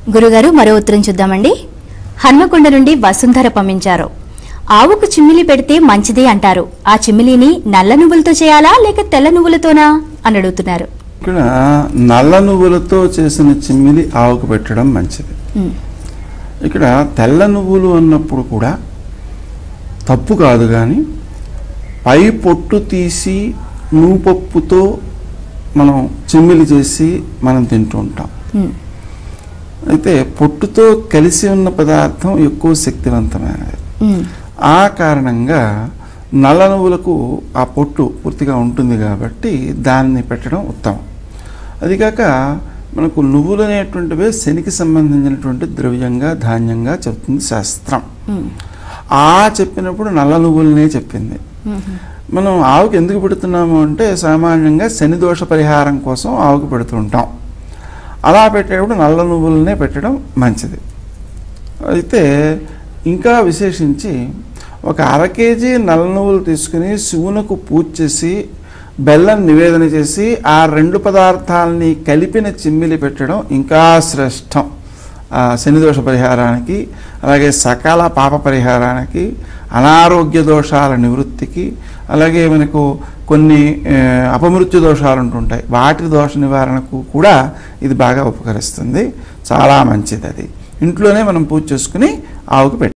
గురుగారు మరో ఉత్తరం చూద్దామండి హన్మకొండ నుండి వసుంధర పంపించారు ఆవుకు చిమ్మిలి పెడితే మంచిదే అంటారు ఆ చిమ్మిలిని నల్ల నువ్వులతో చేయాలా లేక తెల్ల నువ్వులతోనా అని అడుగుతున్నారు ఇక్కడ నల్ల నువ్వులతో చేసిన చిమ్మిలి ఆవుకు పెట్టడం మంచిది ఉమ్, ఇక్కడ తెల్ల నువ్వులు అన్నప్పుడు కూడా తప్పు కాదు కానీ పై పొట్టు తీసి నూపప్పుతో మనం చిమ్మిలి చేసి మనం తింటూ ఉంటాం ఉమ్, అయితే పొట్టుతో కలిసి ఉన్న పదార్థం ఎక్కువ శక్తివంతమైనది ఉమ్, ఆ కారణంగా నల్ల నువ్వులకు ఆ పొట్టు పూర్తిగా ఉంటుంది కాబట్టి దాన్ని పెట్టడం ఉత్తమం అదికాక మనకు నువ్వులు అనేటువంటివే శనికి సంబంధించినటువంటి ద్రవ్యంగా ధాన్యంగా చెప్తుంది శాస్త్రం ఉమ్, ఆ చెప్పినప్పుడు నల్ల నువ్వులనే చెప్పింది ఉమ్, మనం ఆవుకి ఎందుకు పెడుతున్నాము అంటే సామాన్యంగా శని దోష పరిహారం కోసం ఆవుకి పెడుతుంటాం అలా పెట్టేటప్పుడు నల్ల నువ్వులనే పెట్టడం మంచిది అయితే ఇంకా విశేషించి ఒక అర కేజీ నల్ల నువ్వులు తీసుకుని శివునకు పూజ చేసి బెల్లం నివేదన చేసి ఆ రెండు పదార్థాలని కలిపిన చిమ్మిలి పెట్టడం ఇంకా శ్రేష్టం ఆ శనిదోష పరిహారానికి అలాగే సకాల పాప పరిహారానికి అనారోగ్య దోషాల నివృత్తికి అలాగే మనకు కొన్ని ఆ, అపమృత్యు దోషాలు ఉంటుంటాయి వాటి దోష నివారణకు కూడా ఇది బాగా ఉపకరిస్తుంది చాలా మంచిది అది ఇంట్లోనే మనం పూజ చేసుకుని ఆవుకు పెట్టి